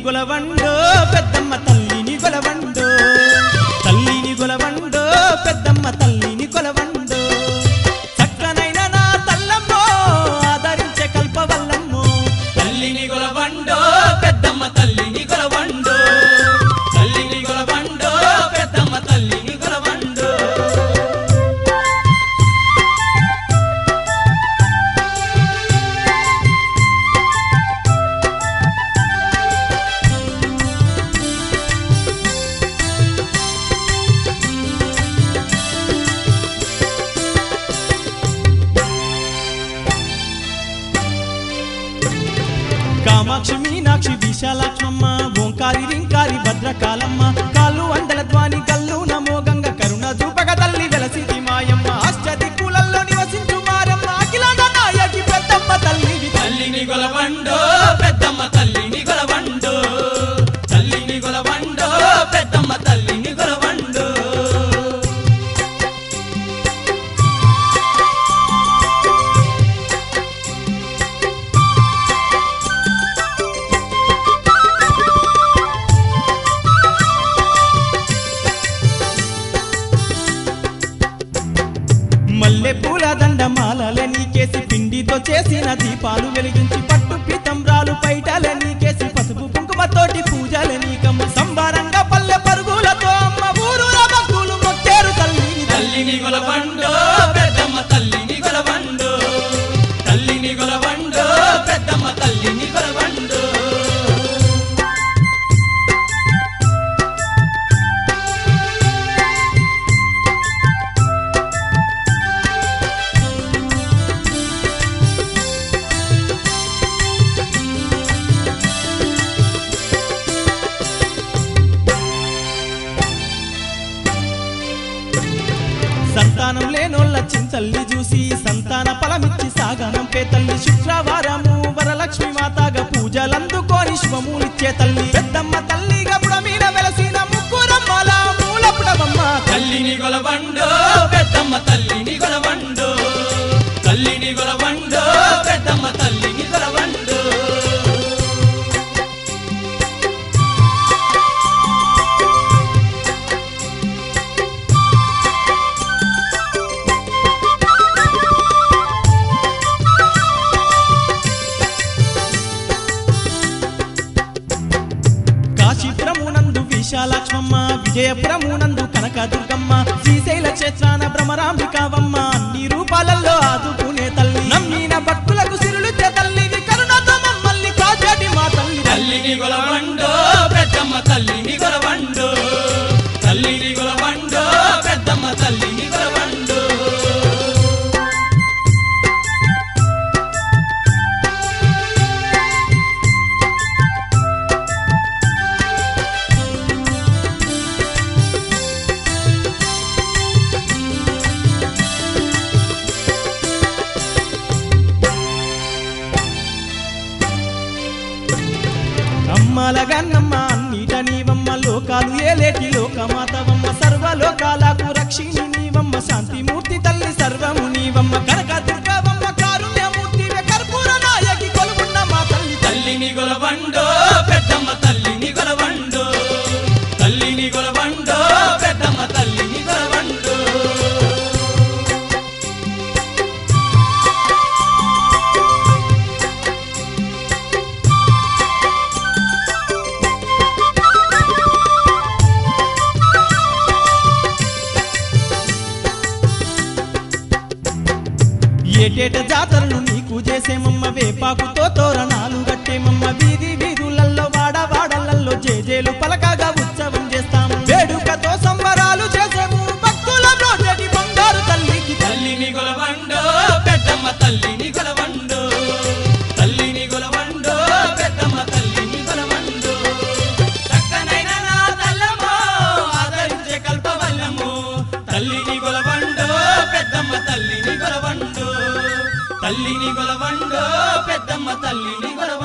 గొలవండో పెద్దమ్మ తల్లిని గొలవండో తల్లిని గొలవండో పెద్దమ్మ తల్లిని కొలవండో చక్కనైన నా తల్లమ్మో ఆదరించే కల్పవల్లమ్మో తల్లిని గొలవండో పెద్దమ్మ తల్లిని గొలవండో తల్లిని గొలవండో పెద్దమ్మ తల్లిని గొలవండో కామాక్షి మీనాక్షి విశాలాక్షమ్మ ఓంకారి రింకారి భద్రకాలమ్మ కాళ్ళు అండల ధ్వాని కల్లు నమో గంగ కరుణ చూపక తల్లి వెలసిది మాయమ్మ అష్టది కులల్లో నివసించు మారమ్మ అఖిలాండ నాయకి పెద్దమ్మ తల్లివి తల్లిని గొలవండో పెద్దమ్మ తల్లిని గొలవండో తల్లిని గొలవండో పెద్దమ్మ తల్లిని గొలవండో మల్లె పూల దండ మాలల నీకేసి పిండితో చేసిన దీపాలు వెలిగించి పట్టు పీతంబ్రాలు పైటల నీకేసి పసుపు కుంకుమతోటి పూజల నీకమ్మ సంబారంగా పల్లె పరుగులతో అమ్మ ఊరుల భక్తులు మొక్కేరు తల్లిని తల్లిని గొలవండో పెద్దమ్మ తల్లిని గొలవండో తల్లిని గొలవండో పెద్దమ్మ తల్లిని గొలవండో సంతానం లేనోళ్ళ చింతల్ని చూసి సంతాన ఫలమిచ్చి సాగనం పే తల్లి శుక్రవారము వరలక్ష్మి మాతాగా పూజలందుకోని శుభములిచ్చే తల్లి పెద్దమ్మ తల్లిగా మీద వెలసిన ముగ్గురమ్మల మూలపుడమమ్మ తల్లిని గొలవండో పెద్దమ్మ తల్లిని గొలవండో తల్లిని గొలవండో పెద్దమ్మ తల్లిని గొలవండో కాశీపురమునందు విశాలాక్ష్మమ్మ విజయపురమునందు కనకదుర్గమ్మ శ్రీశైల క్షేత్రాన భ్రమరాంబికావమ్మ అన్ని రూపాలలో ఆదుకునే తల్లి నమ్మిన భక్తులకు సిరులుచ్చే తల్లివి కరుణతో మమ్మల్ని కాచాటి మా తల్లి తల్లిని గొలవండో పెద్దమ్మ తల్లిని గొలవండో తల్లిని గొలవండో పెద్దమ్మ తల్లిని గొలవండో అమ్మలగన్నమ్మ అన్నిట నీవమ్మ లోకాలు ఏలేటి లోకమాతవమ్మ సర్వలోకాలకు రక్షిణి నీవమ్మ శాంతిమూర్తి తల్లి సర్వము నీవమ్మ కనక దుర్గవమ్మ కారుణ్యమూర్తి కర్పూర నాయకి కొలుగున్న మా తల్లి తల్లిని గొలవండో పెద్దమ్మ తల్లిని గొలవండో తల్లిని గొలవండో పెద్దమ్మ తల్లిని గొలవండో ఏటేట జాతరలు నీకు చేసేమమ్మ వేపాకుతో తోరణాలు కట్టేమమ్మ వీధి వీధులల్లో వాడ వాడలల్లో జేజేలు పలకగా ఉత్సవం చేస్తాము వేడుకతో సంబరాలు చేసేము భక్తుల రోజటి బంగారు తల్లికి తల్లిని గొలవండో పెద్దమ్మ తల్లిని గొలవండో తల్లిని గొలవండో పెద్దమ్మ తల్లిని గొలవండో చక్కనైన నా తల్లమ్మో ఆదరించే కల్పవల్లము తల్లిని గొలవండో పెద్దమ్మ తల్లిని గొలవండో తల్లిని గొలవండో పెద్దమ్మ తల్లిని గొలవండో